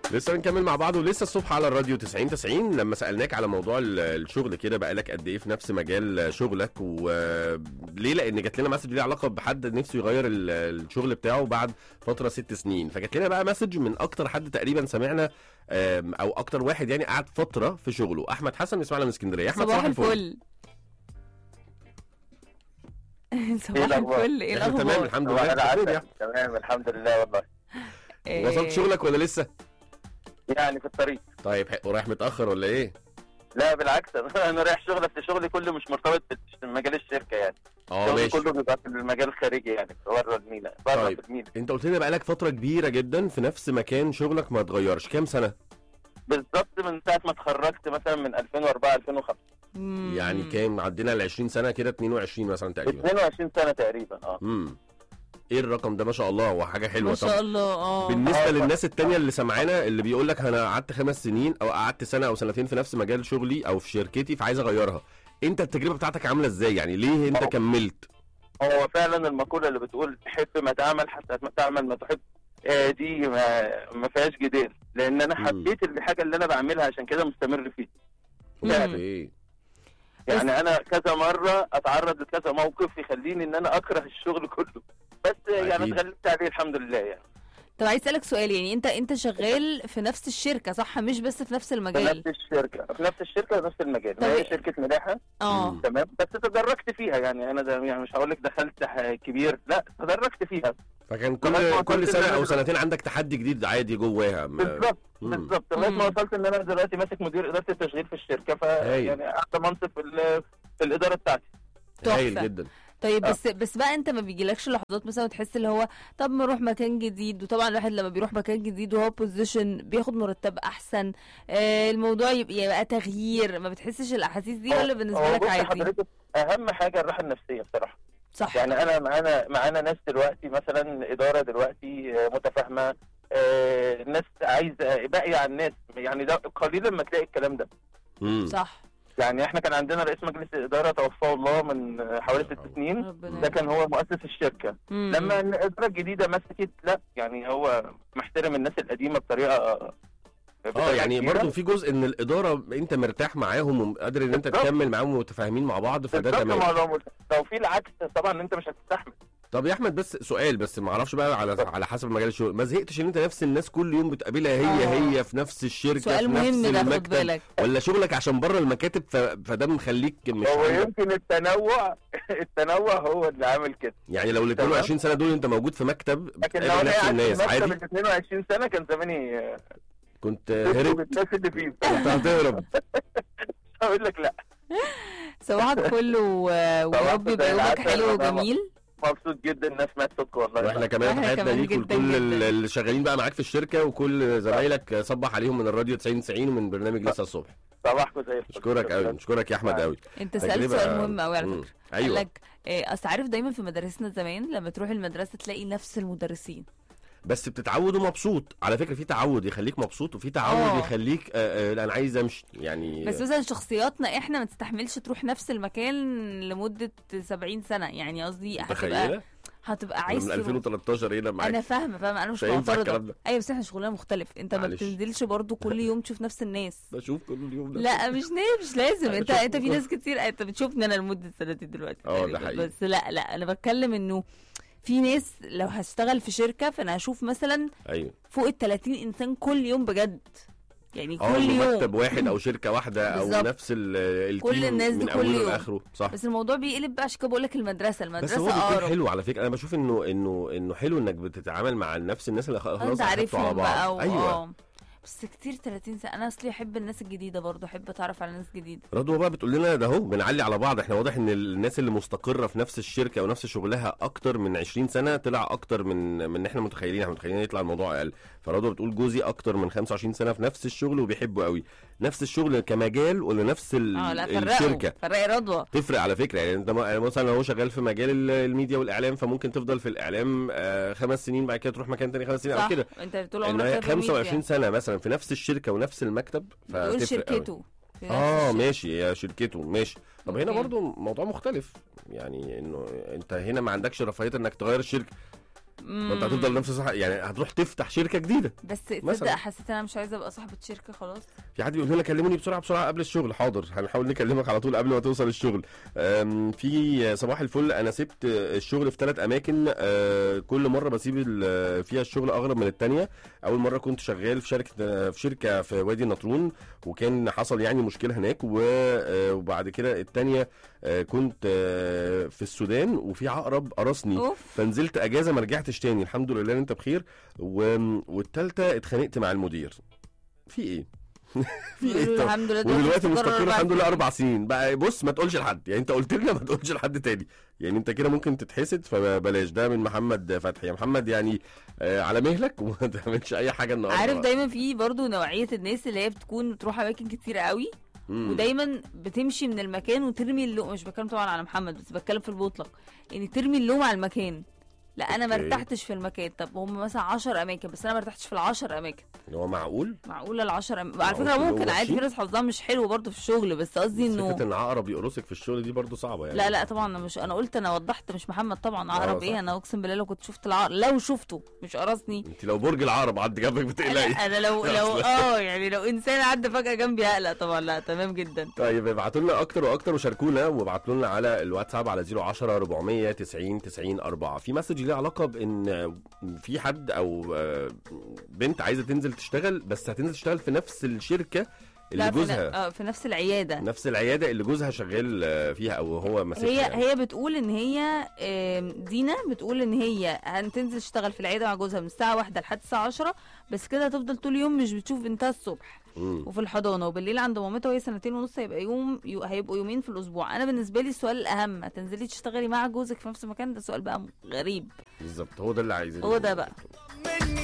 لسه بنكمل مع بعض ولسه الصبح على الراديو 90 90 لما سالناك على موضوع ال- الشغل كده بقالك قد ايه في نفس مجال شغلك وليه لان جات لنا مسج ليه علاقه بحد نفسه يغير ال- الشغل بتاعه بعد فتره ست سنين فجات لنا بقى مسج من اكتر حد تقريبا سمعنا آم، او اكتر واحد يعني قعد فتره في شغله احمد حسن بيسمعنا من اسكندريه يا احمد صباح الفل صباح الأخبار؟ الفل ايه احنا تمام الاخبار الحمد صباح لله أنت فين يا العسل تمام الحمد لله والله إيه، وصلت شغلك ولا لسه يعني في الطريق طيب ح- ورايح متاخر ولا ايه لا بالعكس انا رايح شغل بس شغلي كله مش مرتبط بمجال الشركه يعني اه شغلي ماشي كله بيبقى في المجال الخارجي يعني بره المينا بره طيب. في المينا انت قلت لنا بقالك فتره كبيره جدا في نفس مكان شغلك ما اتغيرش كام سنه بالظبط من ساعه ما اتخرجت مثلا من 2004 2005 مم. يعني كام عدينا ال 20 سنه كده 22 مثلا تقريبا 22 سنه تقريبا اه امم ايه الرقم ده ما شاء الله هو حاجه حلوه ما شاء الله اه بالنسبه آه، للناس التانية اللي سمعانا اللي بيقول لك انا قعدت خمس سنين او قعدت سنه او سنتين في نفس مجال شغلي او في شركتي فعايز اغيرها انت التجربه بتاعتك عامله ازاي يعني ليه انت أه. كملت هو فعلا المقوله اللي بتقول حب ما تعمل حتى ما تعمل ما تحب آه، دي ما, ما فيهاش جدال لان انا مم. حبيت الحاجه اللي انا بعملها عشان كده مستمر فيها مم. اوكي يعني انا كذا مره اتعرض لكذا موقف يخليني ان انا اكره الشغل كله بس يعني أكيد. اتغلبت عليه الحمد لله يعني طب عايز اسالك سؤال يعني انت انت شغال في نفس الشركه صح مش بس في نفس في المجال نفس الشركه في نفس الشركه ونفس المجال طب ما هي إيه؟ شركه ملاحه اه مم. تمام بس تدرجت فيها يعني انا ده يعني مش هقول لك دخلت ح- كبير لا تدرجت فيها فكان لغاية ما كل كل وصلت سنه إن او أنا- سنتين عندك تحدي جديد عادي جواها ما- بالظبط مم. بالظبط لغايه ما مم. وصلت ان انا دلوقتي ماسك مدير اداره التشغيل في الشركه ف هايل. يعني اعلى منصب في, ال- في الاداره بتاعتي هايل تحفة. جدا طيب آه. بس بس بقى انت ما بيجيلكش لحظات مثلا تحس اللي هو طب ما اروح مكان جديد وطبعا الواحد لما بيروح مكان جديد وهو بوزيشن بياخد مرتب احسن آه الموضوع يبقى, يبقى تغيير ما بتحسش الاحاسيس دي ولا بالنسبه هو لك بص عادي حضرتك اهم حاجه الراحه النفسيه بصراحه صح يعني انا معانا معانا ناس دلوقتي مثلا اداره دلوقتي آه، متفاهمه آه، ناس عايزه باقيه على الناس يعني ده قليلا ما تلاقي الكلام ده امم صح يعني احنا كان عندنا رئيس مجلس الاداره توفاه الله من آه، حوالي ست سنين ربنا ده كان هو مؤسس الشركه مم. لما الاداره الجديده مسكت لا يعني هو محترم الناس القديمه بطريقه اه بطريقة يعني كبيرة. برضه في جزء ان الاداره انت مرتاح معاهم وقادر ان انت بالظبط. تكمل معاهم ومتفاهمين مع بعض فده بالظبط، تمام ما لو لو في العكس طبعا انت مش هتستحمل طب يا احمد بس سؤال بس ما اعرفش بقى على على حسب مجال الشغل ما زهقتش ان انت نفس الناس كل يوم بتقابلها هي آه. هي في نفس الشركه سؤال في مهم نفس ده خد المكتب بالك ولا شغلك عشان بره المكاتب ف... فده مخليك مش هو عندك- يمكن التنوع التنوع هو اللي عامل كده يعني لو ال 22 سنه دول انت موجود في مكتب لكن لو بتقابل انا نفس قاعد في الناس المكتب عادي ال 22 سنه كان زماني آه، كنت هرب هربت الناس اللي فيه كنت هتهرب اقول لك لا صباحك فل و... ورب زي يبقى يومك العسل حلو وأنا وجميل مبسوط جدا الناس سمعت صوتكم والله واحنا كمان وإحنا تحياتنا كمان ليك جداً ولكل جداً. ال- اللي شغالين بقى معاك في الشركه وكل زمايلك صبح عليهم من الراديو 90 90 ومن برنامج لسه الصبح صباحكم زي الفل نشكرك قوي نشكرك يا احمد قوي انت سالت تجربة- سؤال مهم قوي على مم. فكره ايوه قال لك إيه، اصل عارف دايما في مدارسنا زمان لما تروح المدرسه تلاقي نفس المدرسين بس بتتعود ومبسوط على فكره في تعود يخليك مبسوط وفي تعود آه. يخليك آه آه لا انا عايز امشي يعني بس مثلا شخصياتنا احنا ما تستحملش تروح نفس المكان لمده 70 سنه يعني قصدي هتبقى متخيله هتبقى أنا عايز من تروح. 2013 هنا معاك انا فاهمه فاهمه انا مش مش هينفع معترضه الكلام ده ايوه بس احنا شغلنا مختلف انت ما معلش. بتنزلش برضو كل يوم تشوف نفس الناس بشوف كل يوم ده لا مش نا- مش لازم أنا انت شوف- انت في ناس كتير انت بتشوفني انا لمده سنتين دلوقتي اه، ده تقريباً. حقيقي. بس لا لا انا بتكلم انه في ناس لو هشتغل في شركه فانا هشوف مثلا ايوه فوق ال 30 انسان كل يوم بجد يعني اه كل يوم مكتب واحد او شركه واحده او بالظبط. نفس ال- التيم كل الناس دي من كل اوله يوم. لاخره صح بس الموضوع بيقلب بقى عشان كده بقول لك المدرسه بس المدرسه هو بيكون اقرب حلو على فكره انا بشوف انه انه انه حلو انك بتتعامل مع نفس الناس اللي خلاص انت أخدتوا على عارفهم بعض. بقى و... ايوه اه بس كتير 30 سنه انا اصلي احب الناس الجديده برضه احب اتعرف على ناس جديده رضوى بقى بتقول لنا ده اهو بنعلي على بعض احنا واضح ان الناس اللي مستقره في نفس الشركه ونفس شغلها اكتر من 20 سنه طلع اكتر من من احنا متخيلين احنا متخيلين يطلع الموضوع اقل فرضوى بتقول جوزي اكتر من 25 سنه في نفس الشغل وبيحبه قوي نفس الشغل كمجال ولا نفس ال- اه لا الشركه فرقوا فرقي رضوى تفرق على فكره يعني انت م- يعني مثلا هو شغال في مجال ال- الميديا والاعلام فممكن تفضل في الاعلام آه، خمس سنين بعد كده تروح مكان تاني خمس سنين او صح كده انت طول ان عمرك هي خبرة 25 ميديا. سنه مثلا في نفس الشركه ونفس المكتب بتقول فتفرق قوي. شركته في نفس اه الشركة. ماشي يا شركته ماشي طب هنا أوكي. برضو موضوع مختلف يعني انه انت هنا ما عندكش رفاهيه انك تغير الشركه ما انت هتفضل نفس الصح يعني هتروح تفتح شركه جديده بس مثلاً. تصدق حسيت انا مش عايزه ابقى صاحبه شركه خلاص في حد بيقول لنا كلموني بسرعه بسرعه قبل الشغل حاضر هنحاول نكلمك على طول قبل ما توصل الشغل أم، في صباح الفل انا سبت الشغل في ثلاث اماكن أه، كل مره بسيب ال- فيها الشغل اغرب من الثانيه اول مره كنت شغال في شركه في شركه في وادي النطرون وكان حصل يعني مشكله هناك و- أه، وبعد كده الثانيه كنت أه، في السودان وفي عقرب قرصني اوف فنزلت اجازه ما رجعتش تاني الحمد لله ان انت بخير و... والتالتة اتخانقت مع المدير في ايه في بيقولوا ايه طب الحمد لله دلوقتي ودلوقتي مستقر مستقر أربع الحمد لله سنين. اربع سنين بقى بص ما تقولش لحد يعني انت قلت لنا ما تقولش لحد تاني يعني انت كده ممكن تتحسد فبلاش ده من محمد فتحي يا محمد يعني آه على مهلك وما تعملش اي حاجه النهارده عارف دايما في برضو نوعيه الناس اللي هي بتكون بتروح اماكن كتير قوي مم. ودايما بتمشي من المكان وترمي اللوم مش بتكلم طبعا على محمد بس بتكلم في المطلق يعني ترمي اللوم على المكان لا انا ما أوكي. ارتحتش في المكان طب هم مثلا 10 اماكن بس انا ما ارتحتش في العشر اماكن هو معقول معقوله ال 10 أم... على معقول فكره كلهم ممكن عادي في وحشين؟ ناس حظها مش حلو برضو في الشغل بس قصدي بس انه فكره ان عقرب يقرصك في الشغل دي برضو صعبه يعني لا لا طبعا انا مش انا قلت انا وضحت مش محمد طبعا عقرب صح. ايه انا اقسم بالله لو كنت شفت العقرب لو شفته مش قرصني انت لو برج العقرب عدى جنبك لا بتقلقي انا لو لا، لو أصل- اه يعني لو انسان عدى فجاه جنبي هقلق طبعا لا تمام جدا طيب ابعتوا لنا اكتر واكتر وشاركونا وابعتوا لنا على الواتساب على 010 490 90 4 في مسج ليه علاقه بان في حد او آه، بنت عايزه تنزل تشتغل بس هتنزل تشتغل في نفس الشركه اللي لا في, ن- جوزها آه في نفس العياده نفس العياده اللي جوزها شغال آه، فيها او هو ماسكها هي يعني. هي بتقول ان هي آم، دينا بتقول ان هي هتنزل تشتغل في العياده مع جوزها من الساعه واحدة لحد الساعه 10 بس كده هتفضل طول اليوم مش بتشوف بنتها الصبح مم. وفي الحضانه وبالليل عند مامتها وهي سنتين ونص هيبقى يوم يو- هيبقوا يومين في الاسبوع انا بالنسبه لي السؤال الاهم هتنزلي تشتغلي مع جوزك في نفس المكان ده سؤال بقى غريب بالظبط هو ده اللي عايزين هو ده بقى. مني